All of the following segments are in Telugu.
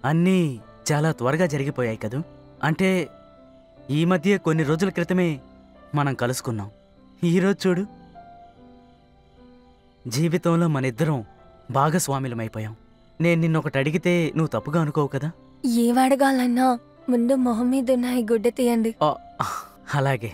అన్నీ చాలా త్వరగా జరిగిపోయాయి కదూ అంటే ఈ మధ్య కొన్ని రోజుల క్రితమే మనం కలుసుకున్నాం ఈరోజు చూడు జీవితంలో మనిద్దరం భాగస్వాములమైపోయాం నేను నిన్నొకటి అడిగితే నువ్వు తప్పుగా అనుకోవు కదా ఏవడగాలన్నా ముందు మొహం మీద ఉన్న ఈ గుడ్డ తీయండి ఆ, అలాగే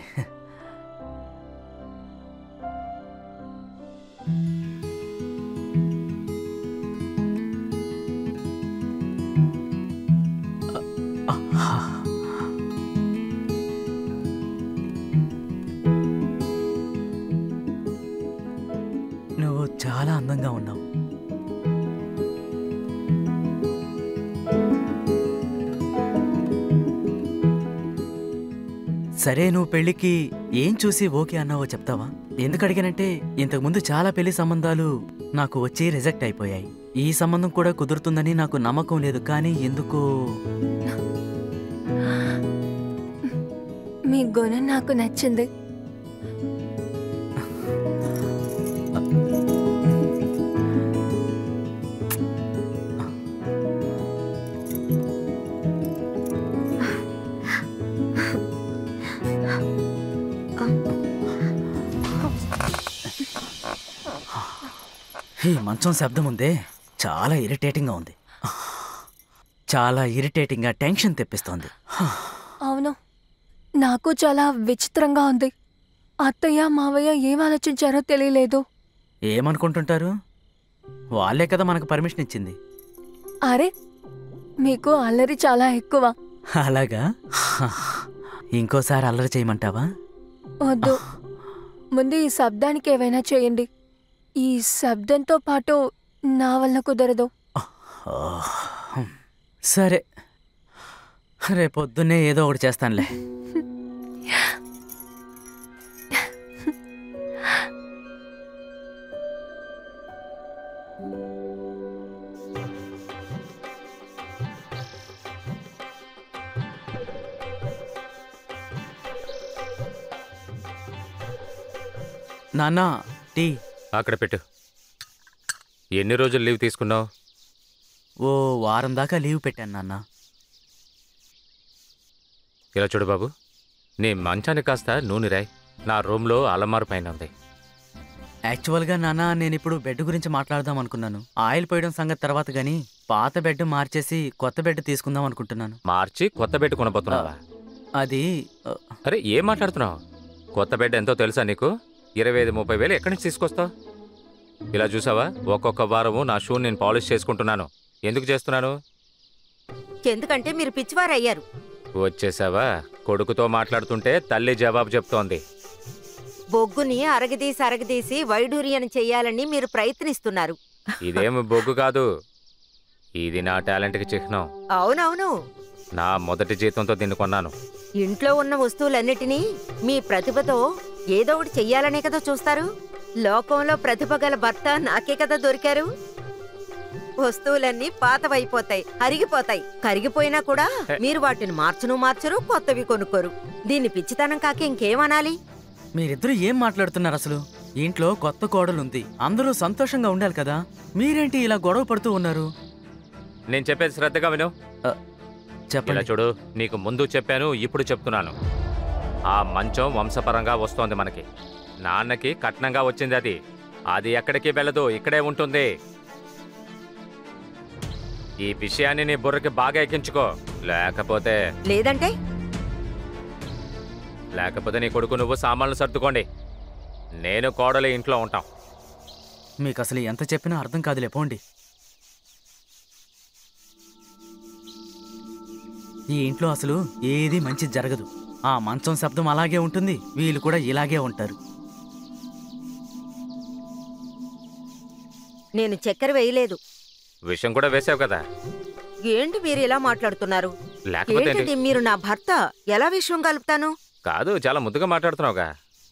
నువ్వు చాలా అందంగా ఉన్నావు సరే నువ్వు పెళ్లికి ఏం చూసి ఓకే అన్నావో చెప్తావా ఎందుకు అడిగానంటే ఇంతకుముందు చాలా పెళ్లి సంబంధాలు నాకు వచ్చి రిజెక్ట్ అయిపోయాయి ఈ సంబంధం కూడా కుదురుతుందని నాకు నమ్మకం లేదు కానీ ఎందుకో మీ గుణం నాకు నచ్చింది ఈ మంచం శబ్దం ఉందే చాలా ఇరిటేటింగ్గా ఉంది చాలా ఇరిటేటింగ్గా టెన్షన్ తెప్పిస్తోంది అవును నాకు చాలా విచిత్రంగా ఉంది అత్తయ్య మావయ్య ఏం ఆలోచించారో తెలియలేదు ఏమనుకుంటుంటారు వాళ్ళే కదా మనకు పర్మిషన్ ఇచ్చింది అరే మీకు అల్లరి చాలా ఎక్కువ అలాగా ఇంకోసారి అల్లరి చేయమంటావా వద్దు ముందు ఈ శబ్దానికి ఏవైనా చేయండి ఈ శబ్దంతో పాటు నా వల్ల కుదరదు ఓ, సరే రేపొద్దున్నే ఏదో ఒకటి చేస్తానులే నాన్న టీ అక్కడ పెట్టు ఎన్ని రోజులు లీవ్ తీసుకున్నావు ఓ వారం దాకా లీవ్ పెట్టాను నాన్న ఇలా చూడు బాబు నీ మంచానికి కాస్త నూనె రాయ్ నా రూమ్లో అలమారు పైన ఉంది యాక్చువల్గా నాన్న నేను ఇప్పుడు బెడ్ గురించి మాట్లాడదాం అనుకున్నాను ఆయిల్ పోయడం సంగతి తర్వాత గానీ పాత బెడ్ మార్చేసి కొత్త బెడ్ తీసుకుందాం అనుకుంటున్నాను మార్చి కొత్త బెడ్ కొనబోతున్నావా అది ఆ, అరే ఏం మాట్లాడుతున్నావు కొత్త బెడ్ ఎంతో తెలుసా నీకు ఇరవై ఐదు ముప్పై వేలు ఎక్కడి నుంచి తీసుకొస్తావు ఇలా చూసావా ఒక్కొక్క వారము నా షూ నేను పాలిష్ చేసుకుంటున్నాను ఎందుకు చేస్తున్నాను ఎందుకంటే మీరు పిచ్చివారయ్యారు వచ్చేసావా కొడుకుతో మాట్లాడుతుంటే తల్లి జవాబు చెప్తోంది బొగ్గుని అరగదీసి అరగదీసి వైడూర్యం చెయ్యాలని మీరు ప్రయత్నిస్తున్నారు ఇదేమి బొగ్గు కాదు ఇది నా టాలెంట్కి చిహ్నం అవునవును నా మొదటి జీతంతో దీన్ని కొన్నాను ఇంట్లో ఉన్న వస్తువులన్నిటినీ మీ ప్రతిభతో ఏదో ఒకటి చెయ్యాలనే కదా చూస్తారు లోకంలో ప్రతిభ గల భర్త నాకే కదా దొరికారు వస్తువులన్నీ పాతవైపోతాయి అరిగిపోతాయి కరిగిపోయినా కూడా మీరు వాటిని మార్చను మార్చరు కొత్తవి కొనుక్కోరు దీన్ని పిచ్చితనం కాక ఇంకేమనాలి మీరిద్దరూ ఏం మాట్లాడుతున్నారు అసలు ఇంట్లో కొత్త కోడలు ఉంది అందరూ సంతోషంగా ఉండాలి కదా మీరేంటి ఇలా గొడవ పడుతూ ఉన్నారు నేను చెప్పేది శ్రద్ధగా విను ఇలా చెప్పండి చూడు నీకు ముందు చెప్పాను ఇప్పుడు చెప్తున్నాను ఆ మంచం వంశపరంగా వస్తోంది మనకి నాన్నకి కట్నంగా వచ్చింది అది అది ఎక్కడికి వెళ్ళదు ఇక్కడే ఉంటుంది ఈ విషయాన్ని నీ బుర్రకి బాగా ఎక్కించుకో లేకపోతే లేదంటే లేకపోతే నీ కొడుకు నువ్వు సామాన్లు సర్దుకోండి నేను కోడలి ఇంట్లో ఉంటాం మీకు అసలు ఎంత చెప్పినా అర్థం కాదులే పోండి ఈ ఇంట్లో అసలు ఏది మంచి జరగదు ఆ మంచం శబ్దం అలాగే ఉంటుంది వీళ్ళు కూడా ఇలాగే ఉంటారు నేను చక్కెర వేయలేదు విషయం కూడా వేసావు కదా ఏంటి మీరు ఇలా మాట్లాడుతున్నారు లేకపోతే ఏంటి? ఏంటండి మీరు నా భర్త ఎలా విషయం కలుపుతాను కాదు చాలా ముద్దుగా మాట్లాడుతున్నావుగా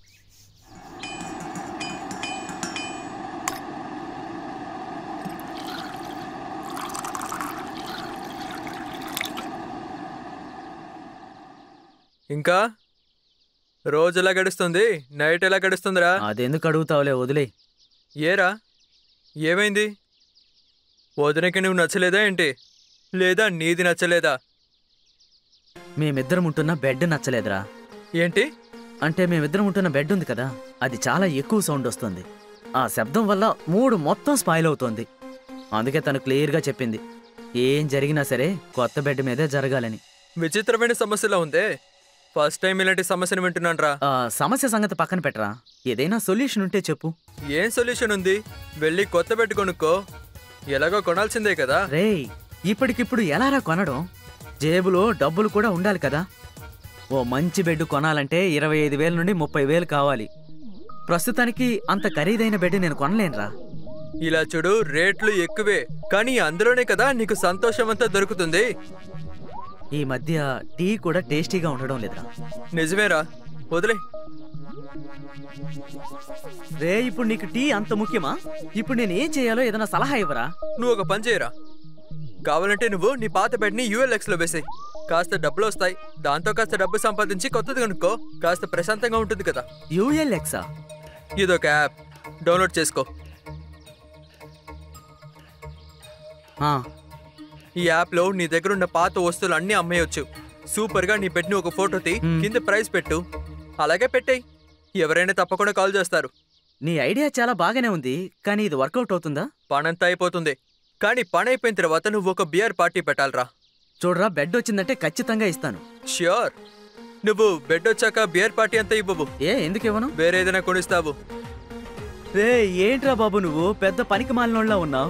ఇంకా రోజు ఎలా గడుస్తుంది నైట్ ఎలా గడుస్తుందిరా అదెందుకు అడుగుతావులే వదిలే ఏరా ఏమైంది వదినకి నువ్వు నచ్చలేదా ఏంటి లేదా నీది నచ్చలేదా మేమిద్దరం ఉంటున్న బెడ్ నచ్చలేదురా ఏంటి అంటే మేమిద్దరం ఉంటున్న బెడ్ ఉంది కదా అది చాలా ఎక్కువ సౌండ్ వస్తుంది ఆ శబ్దం వల్ల మూడు మొత్తం స్పాయిల్ అవుతోంది అందుకే తను క్లియర్గా చెప్పింది ఏం జరిగినా సరే కొత్త బెడ్ మీదే జరగాలని విచిత్రమైన సమస్యలా ఉందే ఫస్ట్ టైం ఇలాంటి సమస్యను వింటున్నాను రా ఆ సమస్య సంగతి పక్కన పెట్టరా ఏదైనా సొల్యూషన్ ఉంటే చెప్పు ఏం సొల్యూషన్ ఉంది వెళ్ళి కొత్త బెడ్ కొనుక్కో ఎలాగో కొనాల్సిందే కదా రేయ్ ఇప్పటికిప్పుడు ఎలారా కొనడం జేబులో డబ్బులు కూడా ఉండాలి కదా ఓ మంచి బెడ్ కొనాలంటే ఇరవై ఐదు వేల నుండి ముప్పై వేలు కావాలి ప్రస్తుతానికి అంత ఖరీదైన బెడ్ నేను కొనలేనురా ఇలా చూడు రేట్లు ఎక్కువే కానీ అందులోనే కదా నీకు సంతోషం అంతా దొరుకుతుంది ఈ మధ్య టీ కూడా టేస్టీగా ఉండడం లేదురా నిజమేరా వదిలే రే ఇప్పుడు నీకు టీ అంత ముఖ్యమా ఇప్పుడు నేను ఏం చేయాలో ఏదైనా సలహా ఇవ్వరా నువ్వు ఒక పని చేయరా కావాలంటే నువ్వు నీ పాత బెడ్ని యూఎల్ఎక్స్ లో వేసేయ్ కాస్త డబ్బులు వస్తాయి దాంతో కాస్త డబ్బు సంపాదించి కొత్తది కొనుక్కో కాస్త ప్రశాంతంగా ఉంటుంది కదా యూఎల్ఎక్సా ఇదొక యాప్ డౌన్లోడ్ చేసుకో ఈ యాప్లో నీ దగ్గర ఉన్న పాత వస్తువులు అన్నీ అమ్మేయొచ్చు సూపర్గా నీ బెడ్ని ఒక ఫోటో తీ మ్. కింద ప్రైస్ పెట్టు అలాగే పెట్టేయ్ ఎవరైనా తప్పకుండా కాల్ చేస్తారు నీ ఐడియా చాలా బాగానే ఉంది కానీ ఇది వర్కౌట్ అవుతుందా పనంతా అయిపోతుంది కానీ పని అయిపోయిన తర్వాత నువ్వు ఒక బియర్ పార్టీ పెట్టాలరా చూడరా బెడ్ వచ్చిందంటే ఖచ్చితంగా ఇస్తాను ష్యూర్ నువ్వు బెడ్ వచ్చాక బియర్ పార్టీ అంతా ఇవ్వవు ఏ ఎందుకు ఇవ్వను వేరే ఏదైనా కొనిస్తావు రే ఏంట్రా బాబు నువ్వు పెద్ద పనికి మాలినోళ్ళ ఉన్నావు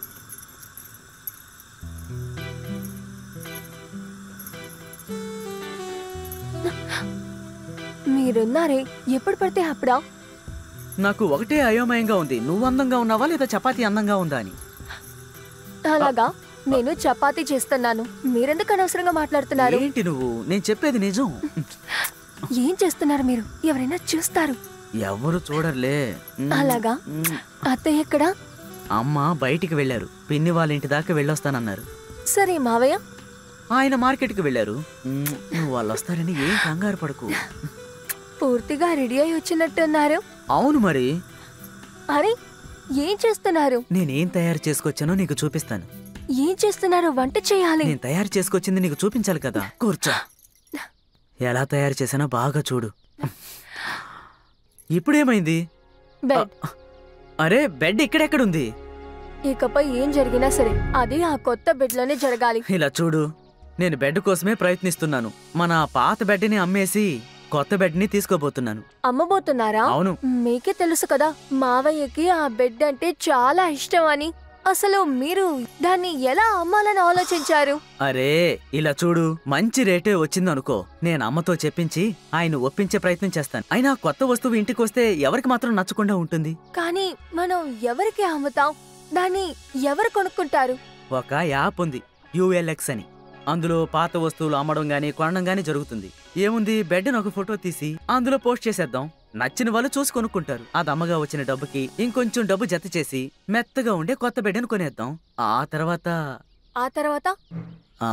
మీరున్నారే ఎప్పుడు పడితే అప్పుడా నాకు ఒకటే అయోమయంగా ఉంది నువ్వు అందంగా ఉన్నావా లేదా చపాతీ అందంగా ఉందా అని అలాగా నేను చపాతీ చేస్తున్నాను మీరెందుకు అనవసరంగా మాట్లాడుతున్నారు ఏంటి నువ్వు నేను చెప్పేది నిజం ఏం చేస్తున్నారు మీరు ఎవరైనా చూస్తారు ఎవరు చూడర్లే మ్, అలాగా మ్. అత్తయ్య ఎక్కడా అమ్మ బయటికి వెళ్ళారు పిన్ని వాళ్ళ ఇంటి దాకా వెళ్ళొస్తానన్నారు సరే మావయ్య ఆయన మార్కెట్కి వెళ్ళారు మ్, నువ్వు వాళ్ళు వస్తారని ఏం కంగారు పడకు పూర్తిగా రెడీ అయి వచ్చినట్టున్నారు అవును మరి అరే ఏం చేస్తున్నారు నేనేం తయారు చేసుకొచ్చానో నీకు చూపిస్తాను ఏం చేస్తున్నారు వంట చేయాలి నేను తయారు చేసుకొచ్చింది నీకు చూపించాలి కదా కూర్చో ఎలా తయారు చేశానో బాగా చూడు ఇప్పుడేమైంది బెడ్ అరే బెడ్ ఇక్కడెక్కడుంది ఇకపై ఏం జరిగినా సరే అది ఆ కొత్త బెడ్ లోనే జరగాలి ఇలా చూడు నేను బెడ్ కోసమే ప్రయత్నిస్తున్నాను మన పాత బెడ్ని అమ్మేసి కొత్త బెడ్ని తీసుకోబోతున్నాను అమ్మబోతున్నారా అవును మీకే తెలుసు కదా మావయ్యకి ఆ బెడ్ అంటే చాలా ఇష్టం అని అసలు మీరు దాన్ని ఎలా అమ్మాలని ఆలోచించారు అరే ఇలా చూడు మంచి రేటే వచ్చిందనుకో నేను అమ్మతో చెప్పించి ఆయన ఒప్పించే ప్రయత్నం చేస్తాను అయినా కొత్త వస్తువు ఇంటికి వస్తే ఎవరికి మాత్రం నచ్చకుండా ఉంటుంది కానీ మనం ఎవరికి అమ్ముతాం దాన్ని ఎవరు కొనుక్కుంటారు ఒక యాప్ ఉంది యూఎల్ఎక్స్ అని అందులో పాత వస్తువులు అమ్మడం గానీ కొనడం గానీ జరుగుతుంది ఏముంది బెడ్ని ఒక ఫోటో తీసి అందులో పోస్ట్ చేసేద్దాం నచ్చిన వాళ్ళు చూసి కొనుక్కుంటారు అది అమ్మగా వచ్చిన డబ్బుకి ఇంకొంచెం డబ్బు జత చేసి మెత్తగా ఉండే కొత్త బెడ్ని కొనేద్దాం ఆ తర్వాత ఆ తర్వాత ఆ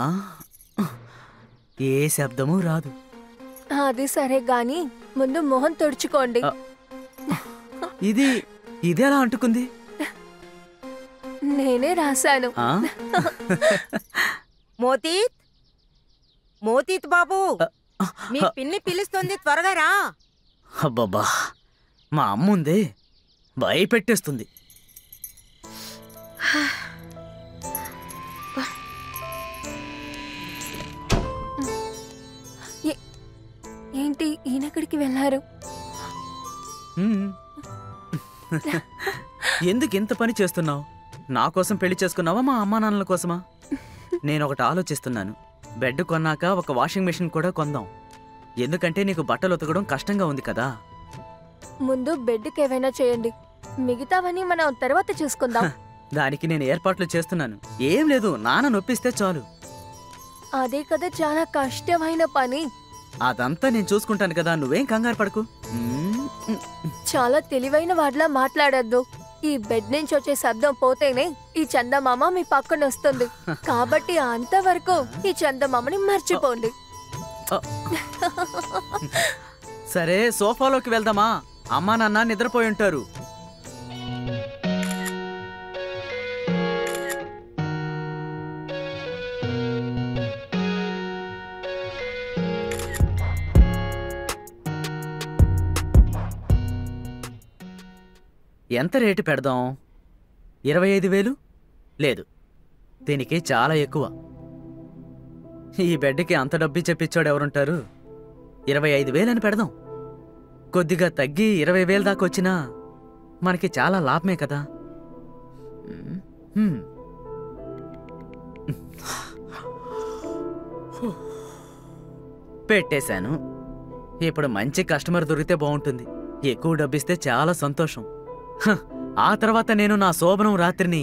ఏ శబ్దము రాదు అది సరే గాని ముందు మొహం తుడుచుకోండి ఆ. ఇది ఇది ఎలా అంటుకుంది నేనే రాశాను ఆ మోతీత్ మోతీత్ బాబు మీ పిన్ని పిలుస్తుంది త్వరగా రా అబ్బబ్బా మా అమ్ముందే భయపెట్టేస్తుంది ఏంటి ఈయనెక్కడికి వెళ్ళారు హ్మ్. ఎందుకు ఇంత పని చేస్తున్నావు నా కోసం పెళ్లి చేసుకున్నావా మా అమ్మా నాన్నల కోసమా నేను ఒకటి ఆలోచిస్తున్నాను బెడ్ కొన్నాక ఒక వాషింగ్ మెషిన్ కూడా కొందాం ఎందుకంటే నీకు బట్టలు ఉతకడం కష్టంగా ఉంది కదా ముందు బెడ్కి ఏవైనా చేయండి మిగతావన్నీ మనం తర్వాత చూసుకుందాం దానికి నేను ఏర్పాట్లు చేస్తున్నాను ఏం లేదు నాన్న నొప్పిస్తే చాలు అదే కదా చాలా కష్టమైన పని అదంతా నేను చూసుకుంటాను కదా నువ్వేం కంగారు పడకు మ్మ్. చాలా తెలివైన వాడిలా మాట్లాడద్దు ఈ బెడ్ నుంచి వచ్చే శబ్దం పోతేనే ఈ చందమామ మీ పక్కన వస్తుంది కాబట్టి అంతవరకు ఈ చందమామని మర్చిపోండి సరే సోఫాలోకి వెళ్దామా అమ్మా నాన్న నిద్రపోయి ఉంటారు ఎంత రేటు పెడదాం ఇరవై ఐదు వేలు లేదు దీనికి చాలా ఎక్కువ ఈ బెడ్కి అంత డబ్బు చెప్పించాడు ఎవరుంటారు ఇరవై ఐదు వేలని పెడదాం కొద్దిగా తగ్గి ఇరవై వేలు దాకా వచ్చినా మనకి చాలా లాభమే కదా మ్మ్. హ్మ్. పెట్టేశాను ఇప్పుడు మంచి కస్టమర్ దొరికితే బాగుంటుంది ఎక్కువ డబ్బిస్తే చాలా సంతోషం హ, ఆ తర్వాత నేను నా శోభనం రాత్రిని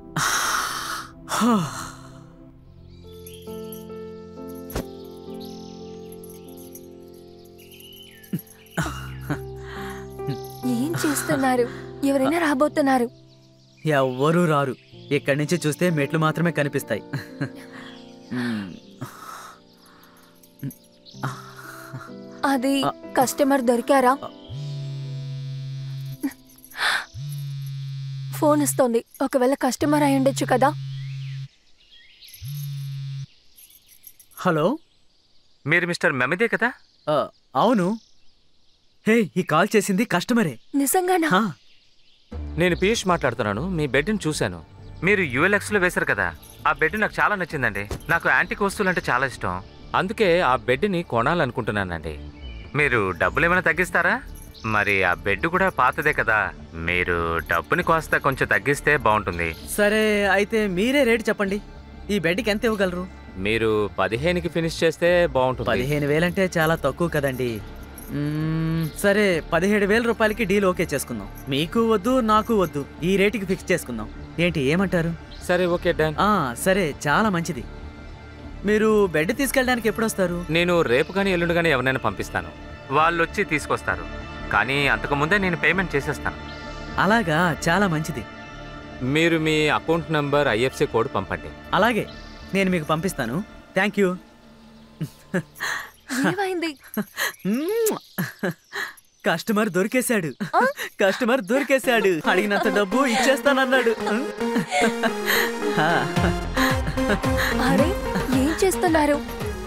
ఏం చేస్తున్నారు ఎవరైనా రాబోతున్నారు ఎవ్వరూ రారు ఇక్కడి నుంచి చూస్తే మెట్లు మాత్రమే కనిపిస్తాయి మ్మ్. అది ఆ. కస్టమర్ దొరికారా ఫోన్ వస్తోంది ఒకవేళ కస్టమర్ అయి ఉండొచ్చు కదా హలో మీరు మిస్టర్ మెమదే కదా ఆ, అవును హే ఈ కాల్ చేసింది కస్టమరే నిజంగానా హా, నేను పీయూష్ మాట్లాడుతున్నాను మీ బెడ్ని చూశాను మీరు యూఎల్ఎక్స్లో వేశారు కదా ఆ బెడ్ నాకు చాలా నచ్చిందండి నాకు యాంటిక్ వస్తువులు అంటే చాలా ఇష్టం అందుకే ఆ బెడ్ని కొనాలనుకుంటున్నానండి మీరు డబ్బులు ఏమైనా తగ్గిస్తారా మరి ఆ బెడ్ కూడా పాతదే కదా మీరు డబ్బుని కాస్త కొంచెం తగ్గిస్తే బాగుంటుంది సరే అయితే మీరే రేటు చెప్పండి ఈ బెడ్కి ఎంత ఇవ్వగలరు మీరు పదిహేనుకి ఫినిష్ చేస్తే బాగుంటుంది పదిహేను వేలంటే చాలా తక్కువ కదండి మ్మ్, సరే పదిహేడు వేల రూపాయలకి డీల్ ఓకే చేసుకుందాం మీకు వద్దు నాకు వద్దు ఈ రేటుకి ఫిక్స్ చేసుకుందాం ఏంటి ఏమంటారు సరే ఓకే డన్ ఆ సరే చాలా మంచిది మీరు బెడ్ తీసుకెళ్ళడానికి ఎప్పుడు వస్తారు నేను రేపు కానీ ఎల్లుండి కానీ ఎవరైనా పంపిస్తాను వాళ్ళు వచ్చి తీసుకొస్తారు కానీ అంతకు ముందే నేను పేమెంట్ చేసేస్తాను అలాగా చాలా మంచిది మీరు మీ అకౌంట్ నంబర్ ఐఎఫ్సి కోడ్ పంపండి అలాగే నేను మీకు పంపిస్తాను థ్యాంక్ యూ ఏమైంది మ్మ్. కస్టమర్ దొరికేశాడు కస్టమర్ దొరికేశాడు అడిగినంత డబ్బు ఇచ్చేస్తానన్నాడు హా. అరే ఏం చేస్తున్నారు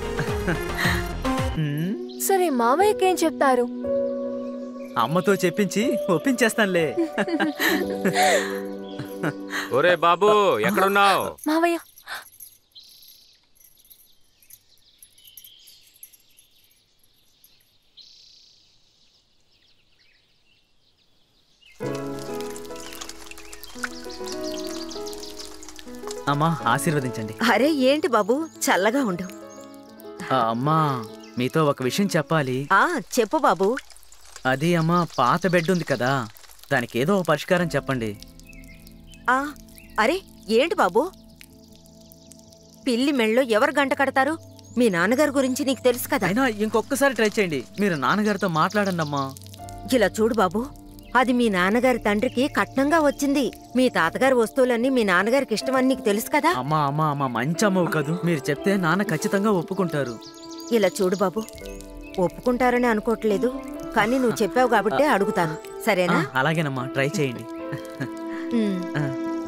మ్మ్. సరే మావయ్యకి ఏం చెప్తారు అమ్మతో చెప్పించి ఒప్పించేస్తానులే ఒరే బాబు ఎక్కడున్నావు మావయ్య అమ్మా ఆశీర్వదించండి అరే ఏంటి బాబు చల్లగా ఉండు ఆ, అమ్మా మీతో ఒక విషయం చెప్పాలి ఆ చెప్పు బాబు అది అమ్మా పాత బెడ్ ఉంది కదా దానికి ఏదో ఒక పరిష్కారం చెప్పండి ఆ అరే ఏంటి బాబు పిల్లి మెళ్ళో ఎవరు గంట కడతారు మీ నాన్నగారి గురించి నీకు తెలుసు కదా అయినా ఇంకొకసారి ట్రై చేయండి మీరు నాన్నగారితో మాట్లాడండి అమ్మా ఇలా చూడు బాబు అది మీ నాన్నగారి తండ్రికి కట్నంగా వచ్చింది మీ తాతగారి వస్తువులన్నీ మీ నాన్నగారికి ఇష్టమని నీకు తెలుసు కదా అమ్మా అమ్మా అమ్మా మంచి అమ్మవు కదూ మీరు చెప్తే నాన్న ఖచ్చితంగా ఒప్పుకుంటారు ఇలా చూడు బాబు ఒప్పుకుంటారని అనుకోవట్లేదు కానీ నువ్వు చెప్పావు కాబట్టే అడుగుతాను ఆ, సరేనా అలాగేనమ్మా ట్రై చేయండి ఉమ్. ఆ,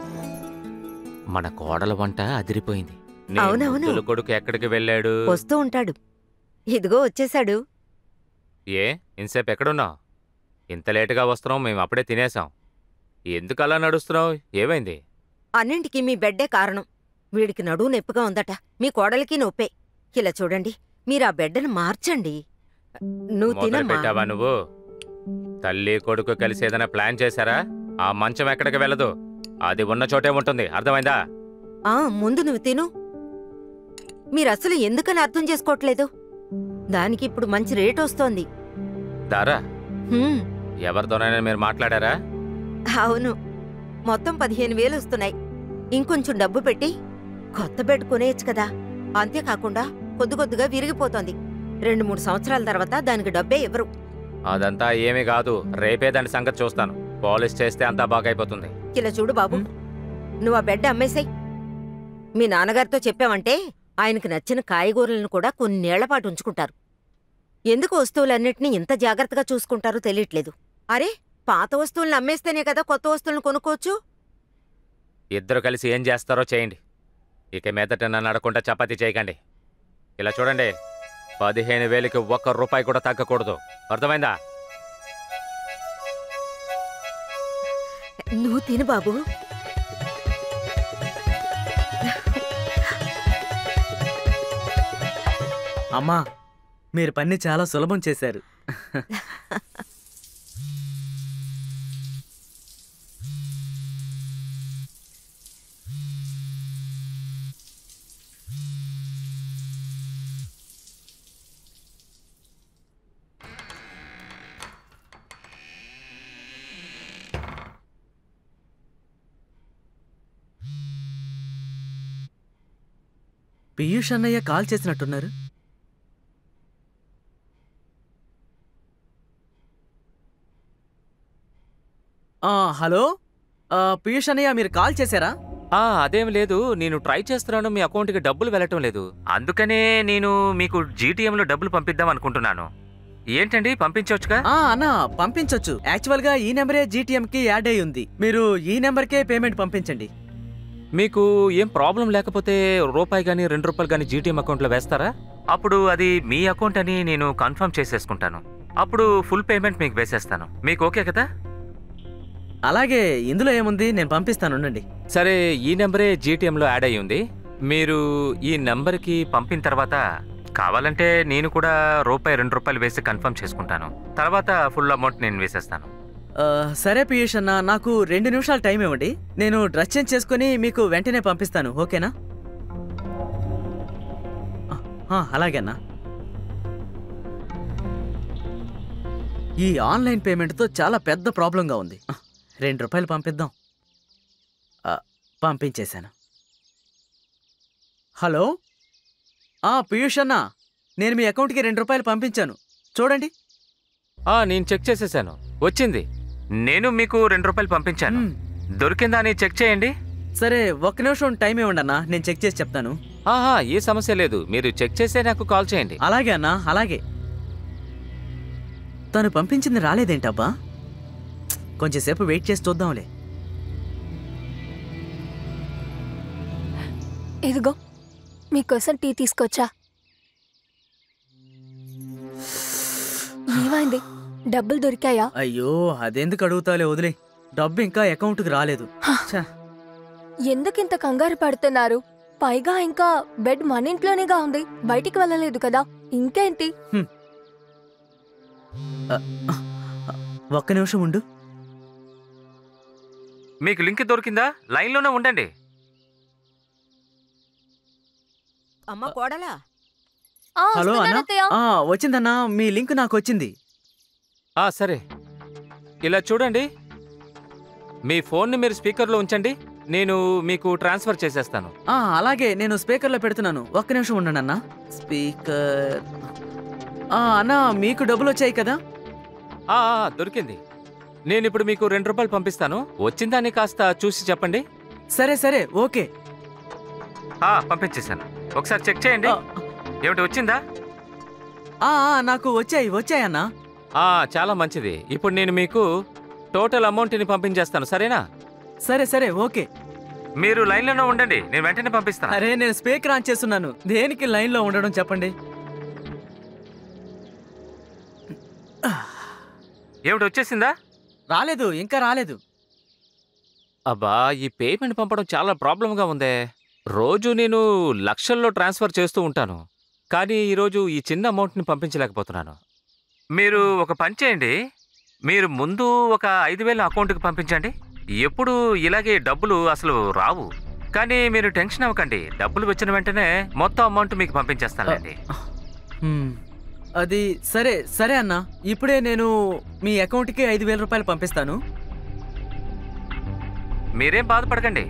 మన కోడల వంట అదిరిపోయింది నీ అవునవును. ముద్దుల కొడుకు ఎక్కడికి వెళ్ళాడు వస్తూ ఉంటాడు ఇదిగో వచ్చేసాడు ఏ ఇంతసేపు ఎక్కడున్నావు ఇంత లేటుగా వస్తున్నావు మేము అప్పుడే తినేసాం ఎందుకు అలా నడుస్తున్నావు ఏమైంది అన్నింటికి మీ బెడ్డే కారణం వీడికి నడువు నొప్పిగా ఉందట మీ కోడలికి నొప్పే ఇలా చూడండి మీరు ఆ బెడ్డను మార్చండి నువ్వు మొదలు తినమ్మా పెట్టావా నువ్వు తల్లి కొడుకు కలిసి ఏదైనా ప్లాన్ చేశారా ఆ మంచం ఎక్కడికి వెళ్ళదు అది ఉన్న చోటే ఉంటుంది అర్థమైందా ఆ ముందు నువ్వు తిను మీరు అసలు ఎందుకని అర్థం చేసుకోవట్లేదు దానికి ఇప్పుడు మంచి రేట్ వస్తోంది దారా హ్మ్, ఎవరితోనైనా మీరు మాట్లాడారా అవును మొత్తం పదిహేను వేలు వస్తున్నాయి ఇంకొంచెం డబ్బు పెట్టి కొత్త బెడ్ కొనేయచ్చు కదా అంతేకాకుండా కొద్ది కొద్దిగా విరిగిపోతోంది రెండు మూడు సంవత్సరాల తర్వాత దానికి డబ్బే ఇవ్వరు అదంతా ఏమీ కాదు రేపే దాని సంగతి చూస్తాను పాలిష్ చేస్తే అంతా బాగైపోతుంది ఇలా చూడు బాబు నువ్వు ఆ బెడ్ అమ్మేసాయి మీ నాన్నగారితో చెప్పావంటే ఆయనకి నచ్చిన కాయగూరలను కూడా కొన్నేళ్ల పాటు ఉంచుకుంటారు ఎందుకు వస్తువులన్నిటినీ ఇంత జాగ్రత్తగా చూసుకుంటారో తెలియట్లేదు అరే పాత వస్తువులను అమ్మేస్తేనే కదా కొత్త వస్తువులను కొనుక్కోవచ్చు ఇద్దరు కలిసి ఏం చేస్తారో చేయండి ఇక మీదట నన్ను అడగకుండా చపాతీ చేయకండి ఇలా చూడండి పదిహేను వేలకి ఒక్క రూపాయి కూడా తగ్గకూడదు అర్థమైందా నువ్వు తిను బాబు అమ్మా మీరు పని చాలా సులభం చేశారు పీయూష్ అన్నయ్య కాల్ చేసినట్టున్నారు ఆ, హలో ఆ, పీయూష్ అన్నయ్య మీరు కాల్ చేశారా ఆ అదేం లేదు నేను ట్రై చేస్తున్నాను మీ అకౌంట్కి డబ్బులు వెళ్ళటం లేదు అందుకనే నేను మీకు జీటీఎంలో డబ్బులు పంపిద్దాం అనుకుంటున్నాను ఏంటండి పంపించవచ్చుగా ఆ అన్న పంపించొచ్చు యాక్చువల్ గా ఈ నెంబరే జీటీఎం కి యాడ్ అయి ఉంది మీరు ఈ నెంబర్కే పేమెంట్ పంపించండి మీకు ఏం ప్రాబ్లం లేకపోతే రూపాయి కానీ రెండు రూపాయలు కానీ జీటీఎం అకౌంట్లో వేస్తారా అప్పుడు అది మీ అకౌంట్ అని నేను కన్ఫర్మ్ చేసేసుకుంటాను అప్పుడు ఫుల్ పేమెంట్ మీకు వేసేస్తాను మీకు ఓకే కదా అలాగే ఇందులో ఏముంది నేను పంపిస్తాను ఉండండి సరే ఈ నెంబరే జీటీఎంలో యాడ్ అయ్యి ఉంది మీరు ఈ నెంబర్కి పంపిన తర్వాత కావాలంటే నేను కూడా రూపాయి రెండు రూపాయలు వేసి కన్ఫర్మ్ చేసుకుంటాను తర్వాత ఫుల్ అమౌంట్ నేను వేసేస్తాను ఆ, సరే పీయూష్ అన్న నాకు రెండు నిమిషాలు టైం ఇవ్వండి నేను డ్రెస్ చేంజ్ చేసుకుని మీకు వెంటనే పంపిస్తాను ఓకేనా ఆ, ఆ, అలాగే అన్న ఈ ఆన్లైన్ పేమెంట్తో చాలా పెద్ద ప్రాబ్లంగా ఉంది ఆ, రెండు రూపాయలు పంపిద్దాం ఆ, పంపించేశాను హలో ఆ పీయూష్ అన్న నేను మీ అకౌంట్కి రెండు రూపాయలు పంపించాను చూడండి ఆ, నేను చెక్ చేసేసాను వచ్చింది నేను మీకు రెండు రూపాయలు పంపించాను మ్, దొరికిందా అని చెక్ చేయండి సరే ఒక్క నిమిషం టైం ఇవ్వండి అన్న నేను చెక్ చేసి చెప్తాను ఆహా ఏ సమస్య లేదు మీరు చెక్ చేసే నాకు కాల్ చేయండి అలాగే అన్నా అలాగే తను పంపించింది రాలేదేంటబ్బా కొంచెంసేపు వెయిట్ చేసి చూద్దాంలే ఇదిగో మీకోసం టీ తీసుకొచ్చా ఏమైంది డబ్బులు దొరికాయా అయ్యో అదెందుకు అడుగుతాలే వదిలే డబ్బు ఇంకా అకౌంట్కి రాలేదు ఛ, ఎందుకింత కంగారు పడుతున్నారు పైగా ఇంకా బెడ్ మన ఇంట్లోనేగా ఉంది బయటికి వెళ్ళలేదు కదా ఇంకేంటి ఒక్క నిమిషం ఉండు మీకు లింక్ దొరికిందా లైన్లోనే ఉండండి అమ్మ కోడలా ఆ, హలో వస్తున్నాను అన్నా అత్తయ్య. ఆ, వచ్చిందన్నా మీ లింక్ నాకు వచ్చింది ఆ సరే ఇలా చూడండి మీ ఫోన్ని మీరు స్పీకర్లో ఉంచండి నేను మీకు ట్రాన్స్ఫర్ చేసేస్తాను ఆ అలాగే నేను స్పీకర్లో పెడుతున్నాను ఒక్క నిమిషం ఉండండి అన్నా స్పీకర్ ఆ అన్నా మీకు డబ్బులు వచ్చాయి కదా ఆ ఆ, దొరికింది నేను ఇప్పుడు మీకు రెండు రూపాయలు పంపిస్తాను వచ్చిందాన్ని కాస్త చూసి చెప్పండి సరే సరే ఓకే ఆ పంపించేశాను ఒకసారి చెక్ చేయండి ఆ, ఏమిటి వచ్చిందా ఆ, ఆ, నాకు వచ్చాయి వచ్చాయి అన్నా ఆ చాలా మంచిది ఇప్పుడు నేను మీకు టోటల్ అమౌంట్ని పంపించేస్తాను సరేనా సరే సరే ఓకే మీరు లైన్లోనే ఉండండి నేను వెంటనే పంపిస్తాను అరే నేను స్పీకర్ ఆన్ చేస్తున్నాను దేనికి లైన్లో ఉండడం చెప్పండి ఏమిటి వచ్చేసిందా రాలేదు ఇంకా రాలేదు అబ్బా ఈ పేమెంట్ పంపడం చాలా ప్రాబ్లంగా ఉందే రోజు నేను లక్షల్లో ట్రాన్స్ఫర్ చేస్తూ ఉంటాను కానీ ఈరోజు ఈ చిన్న అమౌంట్ని పంపించలేకపోతున్నాను మీరు ఒక పని చేయండి మీరు ముందు ఒక ఐదు వేల అకౌంట్కి పంపించండి ఎప్పుడు ఇలాగే డబ్బులు అసలు రావు కానీ మీరు టెన్షన్ అవ్వకండి డబ్బులు వచ్చిన వెంటనే మొత్తం అమౌంట్ మీకు పంపించేస్తానండి హ్మ్. అది సరే సరే అన్నా ఇప్పుడే నేను మీ అకౌంట్కి ఐదు వేల రూపాయలు పంపిస్తాను మీరేం బాధపడకండి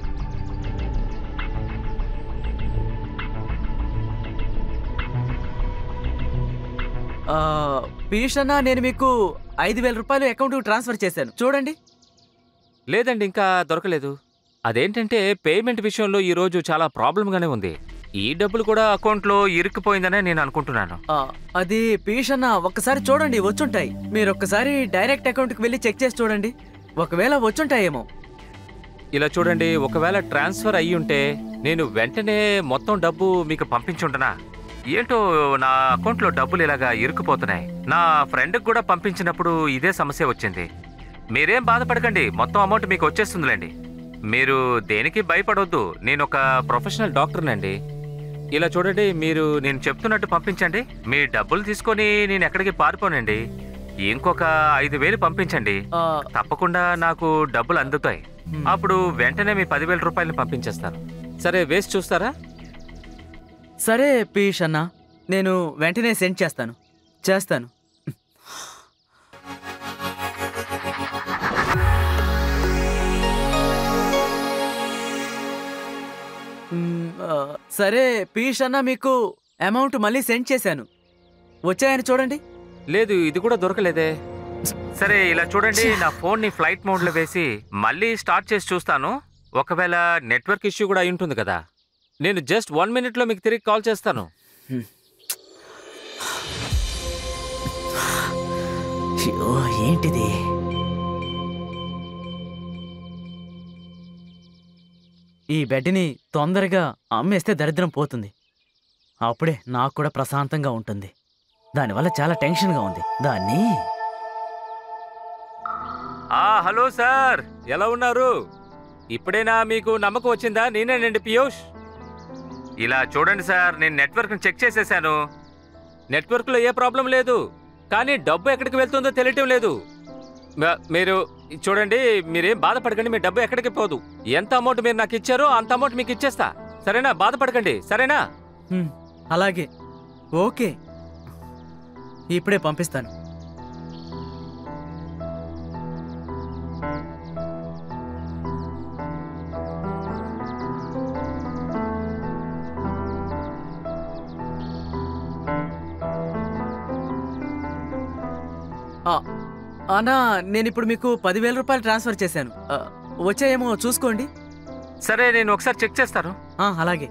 ఆ, పీయూష్ అన్న నేను మీకు ఐదు వేల రూపాయలు అకౌంట్కి ట్రాన్స్ఫర్ చేశాను చూడండి లేదండి ఇంకా దొరకలేదు అదేంటంటే పేమెంట్ విషయంలో ఈరోజు చాలా ప్రాబ్లంగానే ఉంది ఈ డబ్బులు కూడా అకౌంట్లో ఇరుక్కుపోయిందనే నేను అనుకుంటున్నాను ఆ, అది పీయూష్ అన్న ఒక్కసారి చూడండి వచ్చుంటాయి మీరు ఒక్కసారి డైరెక్ట్ అకౌంట్కి వెళ్ళి చెక్ చేసి చూడండి ఒకవేళ వచ్చుంటాయేమో ఇలా చూడండి ఒకవేళ ట్రాన్స్ఫర్ అయ్యి ఉంటే నేను వెంటనే మొత్తం డబ్బు మీకు పంపించుంటనా ఏంటో నా అకౌంట్లో డబ్బులు ఇలాగా ఇరుక్కుపోతున్నాయి నా ఫ్రెండ్కి కూడా పంపించినప్పుడు ఇదే సమస్య వచ్చింది మీరేం బాధపడకండి మొత్తం అమౌంట్ మీకు వచ్చేస్తుందిలేండి మీరు దేనికి భయపడొద్దు నేను ఒక ప్రొఫెషనల్ డాక్టర్నండి ఇలా చూడండి మీరు నేను చెప్తున్నట్టు పంపించండి మీ డబ్బులు తీసుకొని నేను ఎక్కడికి పారిపోనండి ఇంకొక ఐదు వేలు పంపించండి ఆ, తప్పకుండా నాకు డబ్బులు అందుతాయి Hmm. అప్పుడు వెంటనే మీ పదివేల రూపాయలు పంపించేస్తాను సరే వేస్ట్ చూస్తారా సరే పీయూష్ అన్న నేను వెంటనే సెండ్ చేస్తాను చేస్తాను మ్, ఆ, సరే పీయూష్ అన్న మీకు అమౌంట్ మళ్ళీ సెండ్ చేశాను వచ్చాయని చూడండి లేదు ఇది కూడా దొరకలేదే సరే ఇలా చూడండి నా ఫోన్ ని ఫ్లైట్ మోడ్ లో వేసి మళ్ళీ స్టార్ట్ చేసి చూస్తాను ఒకవేళ నెట్వర్క్ ఇష్యూ కూడా అయి ఉంటుంది కదా నేను జస్ట్ వన్ మినిట్ లో మీకు తిరిగి కాల్ చేస్తాను అయ్యో, ఏంటిది ఈ బెడ్ని తొందరగా అమ్మేస్తే దరిద్రం పోతుంది అప్పుడే నాకు కూడా ప్రశాంతంగా ఉంటుంది దానివల్ల చాలా టెన్షన్గా ఉంది దాన్ని ఆ హలో సార్ ఎలా ఉన్నారు ఇప్పుడైనా మీకు నమ్మకం వచ్చిందా నేనేనండి పీయూష్ ఇలా చూడండి సార్ నేను నెట్వర్క్ చెక్ చేసేసాను నెట్వర్క్ లో ఏ ప్రాబ్లం లేదు కానీ డబ్బు ఎక్కడికి వెళ్తుందో తెలియటం లేదు మ- మీరు చూడండి మీరేం బాధపడకండి మీ డబ్బు ఎక్కడికి పోదు ఎంత అమౌంట్ మీరు నాకు ఇచ్చారో అంత అమౌంట్ మీకు ఇచ్చేస్తా సరేనా బాధపడకండి సరేనా హ్మ్, అలాగే ఓకే ఇప్పుడే పంపిస్తాను ఆ, అన్నా నేను ఇప్పుడు మీకు పదివేల రూపాయలు ట్రాన్స్ఫర్ చేశాను ఆ, వచ్చాయేమో చూసుకోండి సరే నేను ఒకసారి చెక్ చేస్తాను ఆ, అలాగే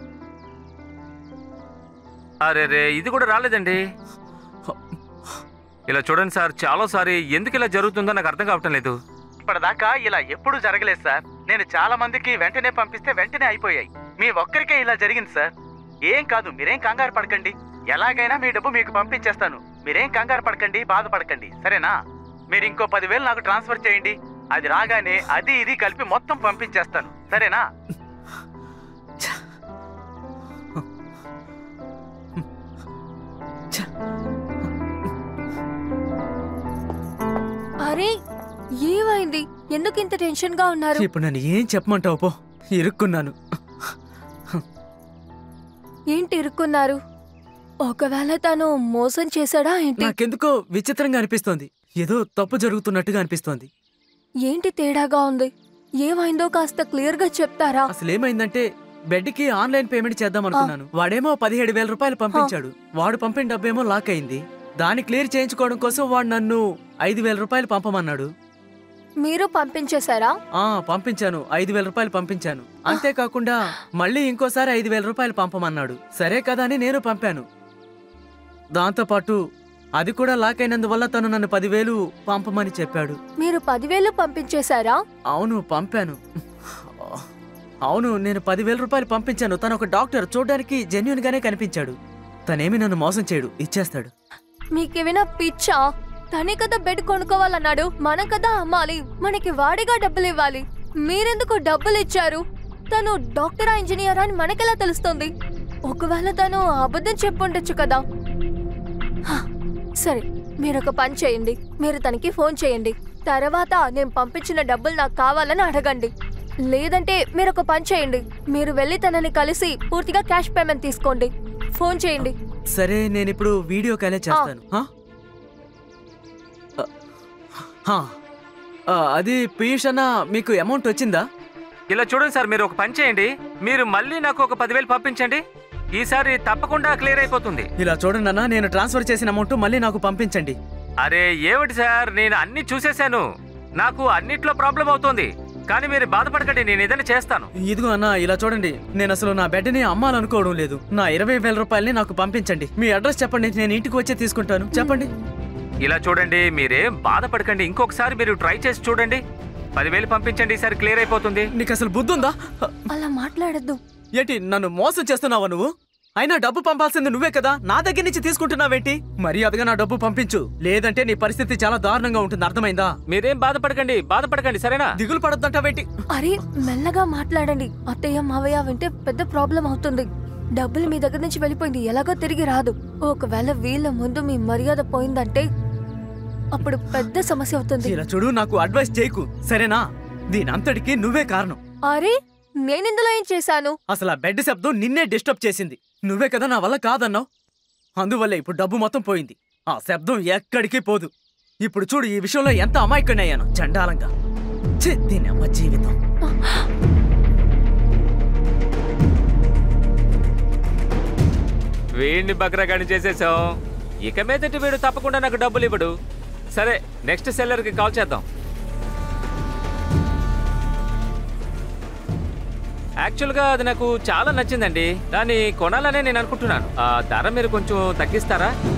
అరే రే ఇది కూడా రాలేదండి ఇలా చూడండి సార్ చాలా సారి ఎందుకు ఇలా జరుగుతుందో నాకు అర్థం కావటం లేదు ఇప్పటిదాకా ఇలా ఎప్పుడూ జరగలేదు సార్ నేను చాలా మందికి వెంటనే పంపిస్తే వెంటనే అయిపోయాయి మీ ఒక్కరికే ఇలా జరిగింది సార్ ఏం కాదు మీరేం కంగారు పడకండి ఎలాగైనా మీ డబ్బు మీకు పంపించేస్తాను మీరేం కంగారు పడకండి బాధపడకండి సరేనా మీరు ఇంకో పదివేలు నాకు ట్రాన్స్ఫర్ చేయండి అది రాగానే అది ఇది కలిపి మొత్తం పంపించేస్తాను సరేనా అరే ఏమైంది ఎందుకు ఇంత టెన్షన్ గా ఉన్నారు ఇప్పుడు నన్ను ఏం చెప్పమంటావు పో ఇరుక్కున్నాను ఏంటి ఇరుక్కున్నారు ఒకవేళ తను మోసం చేశాడా ఏంటి నాకెందుకో విచిత్రంగా అనిపిస్తోంది ఏదో తప్పు జరుగుతున్నట్టుగా అనిపిస్తోంది ఏంటి తేడాగా ఉంది ఏమైందో కాస్త క్లియర్ గా చెప్తారా అసలు ఏమైందంటే బెడ్కి ఆన్లైన్ పేమెంట్ చేద్దాం అనుకున్నాను వాడేమో పదిహేడు వేల రూపాయలు పంపించాడు వాడు పంపిన డబ్బేమో లాక్ అయింది దాన్ని క్లియర్ చేయించుకోవడం కోసం వాడు నన్ను ఐదు వేల రూపాయలు పంపమన్నాడు మీరు పంపించేశారా ఆ పంపించాను ఐదు వేల రూపాయలు పంపించాను అంతేకాకుండా మళ్ళీ ఇంకోసారి ఐదు వేల రూపాయలు పంపమన్నాడు సరే కదా అని నేను పంపాను దాంతోపాటు అది కూడా లాక్ అయినందువల్ల తను నన్ను పదివేలు పంపమని చెప్పాడు మీరు పదివేలు పంపించేశారా అవును పంపాను అవును నేను పదివేల రూపాయలు పంపించాను తను ఒక డాక్టర్ చూడడానికి జెన్యున్ గానే కనిపించాడు తనేమి నన్ను మోసం చేయడు ఇచ్చేస్తాడు మీకేమైనా పిచ్చా తనే కదా బెడ్ కొనుక్కోవాలన్నాడు మనం కదా అమ్మాలి మనకి వాడిగా డబ్బులు ఇవ్వాలి మీరెందుకు డబ్బులు ఇచ్చారు తను డాక్టరా ఇంజనీర్ అని మనకెలా తెలుస్తుంది ఒకవేళ తను అబద్ధం చెప్పుండొచ్చు కదా హ, సరే మీరు ఒక పని చేయండి మీరు తనకి ఫోన్ చేయండి తర్వాత నేను పంపించిన డబ్బులు నాకు కావాలని అడగండి లేదంటే మీరు ఒక పని చేయండి మీరు వెళ్ళి తనని కలిసి పూర్తిగా క్యాష్ పేమెంట్ తీసుకోండి ఫోన్ చేయండి సరే నేను ఇప్పుడు వీడియో కాలే చేస్తాను హా? ఆ, హా. ఆ, అది పీయూష్ అన్న మీకు అమౌంట్ వచ్చిందా ఇలా చూడండి సార్ మీరు ఒక పని చేయండి మీరు మళ్ళీ నాకు ఒక పదివేలు పంపించండి ఈసారి తప్పకుండా క్లియర్ అయిపోతుంది ఇలా చూడండి అన్న నేను ట్రాన్స్ఫర్ చేసిన అమౌంట్ మళ్ళీ నాకు పంపించండి అరే ఏమిటి సార్ నేను అన్ని చూసేశాను నాకు అన్నిట్లో ప్రాబ్లం అవుతోంది కానీ మీరు బాధపడకండి నేను ఏదైనా చేస్తాను ఇదిగో అన్న ఇలా చూడండి నేను అసలు నా బెడ్ని అమ్మాలనుకోవడం లేదు నా ఇరవై వేల రూపాయలని నాకు పంపించండి మీ అడ్రస్ చెప్పండి నేను ఇంటికి వచ్చి తీసుకుంటాను చెప్పండి ఇలా చూడండి మీరేం బాధపడకండి ఇంకొకసారి మీరు ట్రై చేసి చూడండి పదివేలు పంపించండి ఈసారి క్లియర్ అయిపోతుంది నీకు అసలు బుద్ధి ఉందా అలా మాట్లాడద్దు ఏంటి నన్ను మోసం చేస్తున్నావా నువ్వు అయినా డబ్బు పంపాల్సింది నువ్వే కదా నా దగ్గర నుంచి తీసుకుంటున్నావేంటి మర్యాదగా నా డబ్బు పంపించు లేదంటే నీ పరిస్థితి చాలా దారుణంగా ఉంటుంది అర్థమైందా మీరేం బాధపడకండి బాధపడకండి సరేనా దిగులు పడొద్దంటావేంటి అరే మెల్లగా మాట్లాడండి అత్తయ్య మావయ్య వింటే పెద్ద ప్రాబ్లం అవుతుంది డబ్బులు మీ దగ్గర నుంచి వెళ్ళిపోయింది ఎలాగో తిరిగి రాదు ఒకవేళ వీళ్ళ ముందు మీ మర్యాద పోయిందంటే అప్పుడు పెద్ద సమస్య అవుతుంది ఇలా చూడు నాకు అడ్వైస్ చేయకు సరేనా దీని అంతటికి నువ్వే కారణం అరే నేనిందులో ఏం చేశాను అసలు ఆ బెడ్ శబ్దం నిన్నే డిస్టర్బ్ చేసింది నువ్వే కదా నా వల్ల కాదన్నావు అందువల్ల ఇప్పుడు డబ్బు మొత్తం పోయింది ఆ శబ్దం ఎక్కడికి పోదు ఇప్పుడు చూడు ఈ విషయంలో ఎంత అమాయకుని అయ్యాను చండాలంగా ఛీ, దీని అమ్మ జీవితం వీడిని బగ్రగాని చేసేసాం ఇక మీదటి వీడు తప్పకుండా నాకు డబ్బులు ఇవ్వడు సరే నెక్స్ట్ సెల్లర్కి కాల్ చేద్దాం యాక్చువల్గా అది నాకు చాలా నచ్చిందండి దాన్ని కొనాలనే నేను అనుకుంటున్నాను ఆ ధర మీరు కొంచెం తగ్గిస్తారా